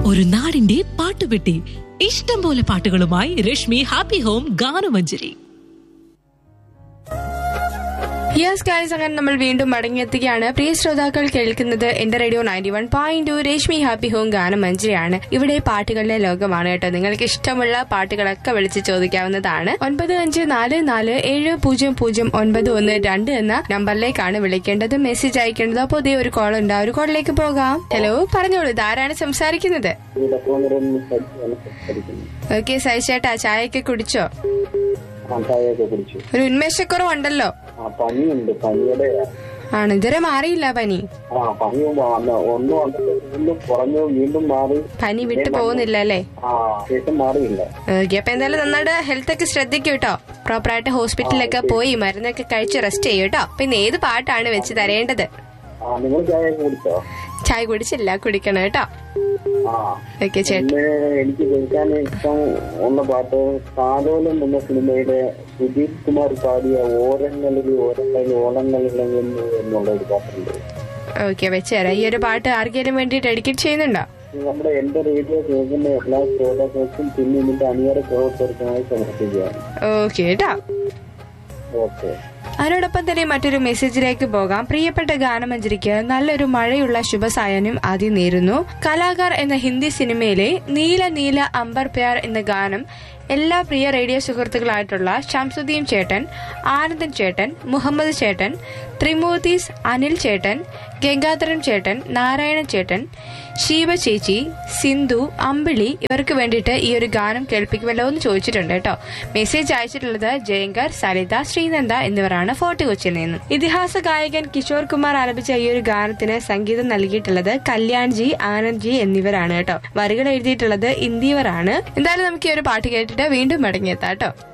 ഒരു നാടിന്റെ പാട്ടുപെട്ടി ഇഷ്ടം പോലെ പാട്ടുകളുമായി Rashmi happy home Ganamanjari yes guys അങ്ങനെ നമ്മൾ വീണ്ടും മടങ്ങിയെത്തുകയാണ് പ്രിയ ശ്രോതാക്കൾ കേൾക്കുന്നത് എന്റെ radio ninety one point two Rashmi happy home ഗാനം മഞ്ജരിയാണ് ഇവിടെ പാട്ടുകളുടെ ലോകമാണ് കേട്ടോ നിങ്ങൾക്ക് ഇഷ്ടമുള്ള പാട്ടുകളൊക്കെ വിളിച്ച് ചോദിക്കാവുന്നതാണ് ഒൻപത് അഞ്ച് നാല് നാല് ഏഴ് പൂജ്യം പൂജ്യം ഒൻപത് ഒന്ന് രണ്ട് എന്ന നമ്പറിലേക്കാണ് വിളിക്കേണ്ടത് മെസ്സേജ് അയക്കേണ്ടത് അപ്പോൾ ഇതേ ഒരു കോൾ ഉണ്ട് ആ ഒരു കോളിലേക്ക് പോകാം ഹലോ പറഞ്ഞോളൂ ഇതാരാണ് സംസാരിക്കുന്നത് ഓക്കെ സൈശേട്ടാ ചായയൊക്കെ കുടിച്ചോ ചായയൊക്കെ കുടിച്ചു ഒരു ഉന്മേഷക്കുറവുണ്ടല്ലോ ആ പനിയുണ്ട് പനിയുടെ ആണ് ഇതുവരെ മാറിയില്ല പനി ആ പനി വന്ന- ഒന്ന് വന്നിട്ട് വീണ്ടും കുറഞ്ഞു വീണ്ടും മാറി പനി വിട്ടു പോകുന്നില്ല അല്ലേ ആ ശേഷം മാറിയില്ല ഓക്കെ അപ്പൊ എന്തായാലും നന്നായിട്ട് ഹെൽത്ത് ഒക്കെ ശ്രദ്ധിക്കൂ കേട്ടോ പ്രോപ്പർ ആയിട്ട് ഹോസ്പിറ്റലിലൊക്കെ പോയി മരുന്നൊക്കെ കഴിച്ച് റെസ്റ്റ് ചെയ്യൂ കേട്ടോ പിന്നെ ഏത് പാട്ടാണ് വെച്ച് തരേണ്ടത് ആ നിങ്ങൾ ചായയൊക്കെ കുടിച്ചോ ചായ കുടിച്ചില്ല കുടിക്കണം കേട്ടോ ആ ഓക്കെ ചേട്ടാ പിന്നെ എനിക്ക് കേൾക്കാൻ ഇഷ്ടം ഉള്ള പാട്ട് കാലോലം എന്ന സിനിമയിലെ സുധീപ് കുമാർ പാടിയ ഓരങ്ങളിൽ ഓരങ്ങളിൽ ഓണങ്ങളിൽ എന്ന് എന്നുള്ള ഒരു പാട്ടുണ്ട് ഓക്കെ വെച്ചുതരാം ഈ ഒരു പാട്ട് ആർക്കെങ്കിലും വേണ്ടി ഡെഡിക്കേറ്റ് ചെയ്യുന്നുണ്ടോ ഇത് നമ്മുടെ എന്റെ റേഡിയോ കേൾക്കുന്ന എല്ലാ ശ്രോതാക്കൾക്കും പിന്നെ ഇതിന്റെ അണിയറ പ്രവർത്തകർക്കുമായി സമർപ്പിക്കുകയാണ് ഓക്കെ കേട്ടോ ഓക്കെ അതിനോടൊപ്പം തന്നെ മറ്റൊരു മെസ്സേജിലേക്ക് പോകാം പ്രിയപ്പെട്ട ഗാനമഞ്ജരിക്ക് നല്ലൊരു മഴയുള്ള ശുഭസായനം ആദ്യം നേരുന്നു കലാകാർ എന്ന ഹിന്ദി സിനിമയിലെ നീല നീല അംബർ പ്യാർ എന്ന ഗാനം എല്ലാ പ്രിയ റേഡിയോ സുഹൃത്തുക്കളായിട്ടുള്ള ഷംസുദ്ദീൻ ചേട്ടൻ ആനന്ദൻ ചേട്ടൻ മുഹമ്മദ് ചേട്ടൻ ത്രിമൂർത്തീസ് അനിൽ ചേട്ടൻ ഗംഗാധരൻ ചേട്ടൻ നാരായണൻ ചേട്ടൻ ശീവ ചേച്ചി സിന്ധു അമ്പിളി ഇവർക്ക് വേണ്ടിയിട്ട് ഈ ഒരു ഗാനം കേൾപ്പിക്കുമല്ലോ എന്ന് ചോദിച്ചിട്ടുണ്ട് കേട്ടോ മെസ്സേജ് അയച്ചിട്ടുള്ളത് ജയങ്കർ സരിത ശ്രീനന്ദ എന്നിവരാണ് ഫോർട്ട് കൊച്ചിയിൽ നിന്നും ഇതിഹാസ ഗായകൻ കിഷോർ കുമാർ ആലപിച്ച ഈ ഒരു ഗാനത്തിന് സംഗീതം നൽകിയിട്ടുള്ളത് കല്യാൺജി ആനന്ദ്ജി എന്നിവരാണ് കേട്ടോ വരികൾ എഴുതിയിട്ടുള്ളത് ഇന്ത്യവരാണ് എന്തായാലും നമുക്ക് ഈ ഒരു പാട്ട് കേട്ടിട്ട് വീണ്ടും മടങ്ങിയെത്താം കേട്ടോ